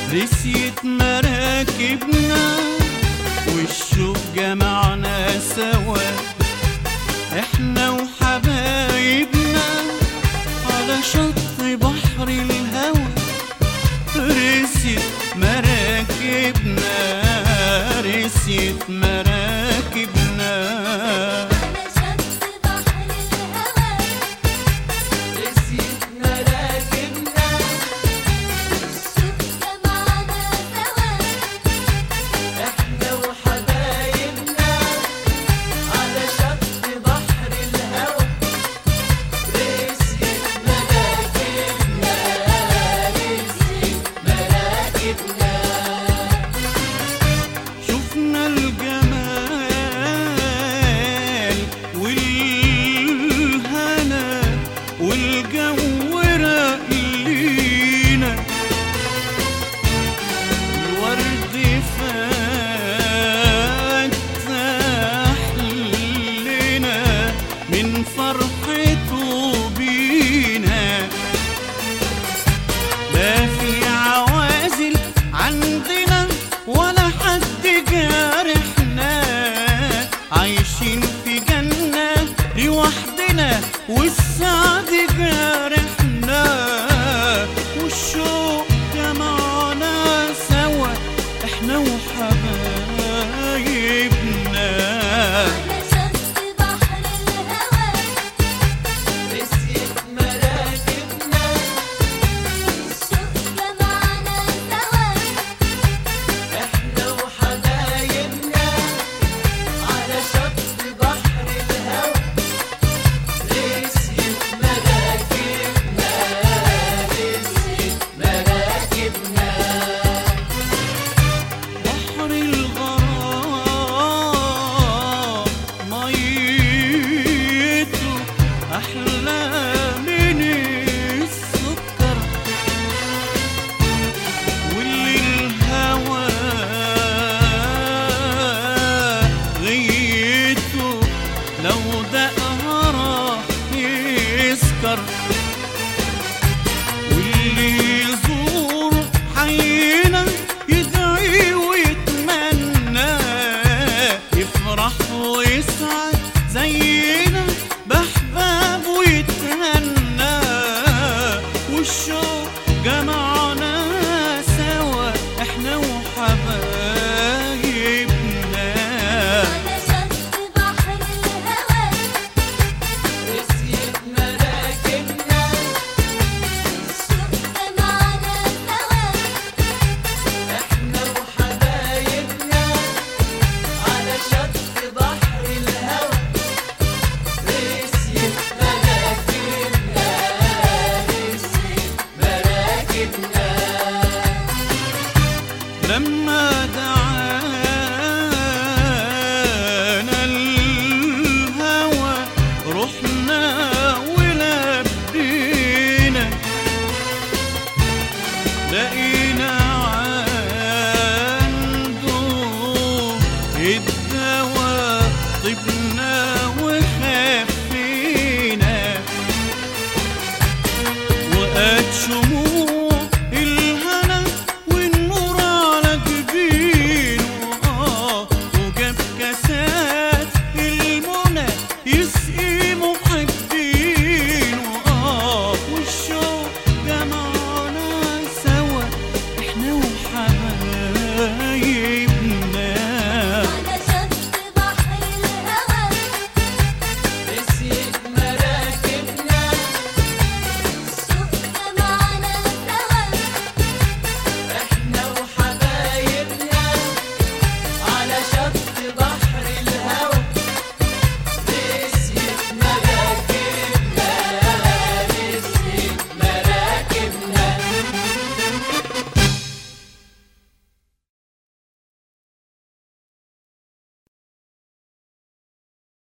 رسيت مراكبنا والشوق جمعنا سوا احنا وحبايبنا على شط بحر الهوى رسيت مراكبنا رسيت مراكبنا على شط بحر الهوى رسيت مراكبنا الشوق جمعنا سوا احنا وحبايبنا على شط بحر الهوى رسيت مراكبنا رسيت مراكبنا شفنا الجمال والهنا والجو راق لينا الورد فتح لنا من فرحته بينا لا في عوازل عندنا ولا حد جارحنا عايشين في جنة لوحدنا والسعد جارحنا والشوق جمعنا سوا احنا وحبايبنا على شط بحر الهوى رسيت مراكبنا الشوق جمعنا سوا احنا وحبايبنا على شط بحر الهوى رسيت مراكبنا رسيت مراكبنا بحر الغرام ميته أحلى من السكر واللي الهوى غيته لو دقها راح يسكر واللي يزور حينا يدعي ويتمنى يفرح ويسعد زينا بحباب ويتهنى والشوق جمعنا سوا احنا وحبايبنا على شط بحر الهوى رسيت مراكبنا الشوق جمعنا سوا احنا وحبايبنا على شط بحر الهوى رسيت مراكبنا رسيت مراكبنا لما دعانا الهوى رحنا ولبينا لقينا عنده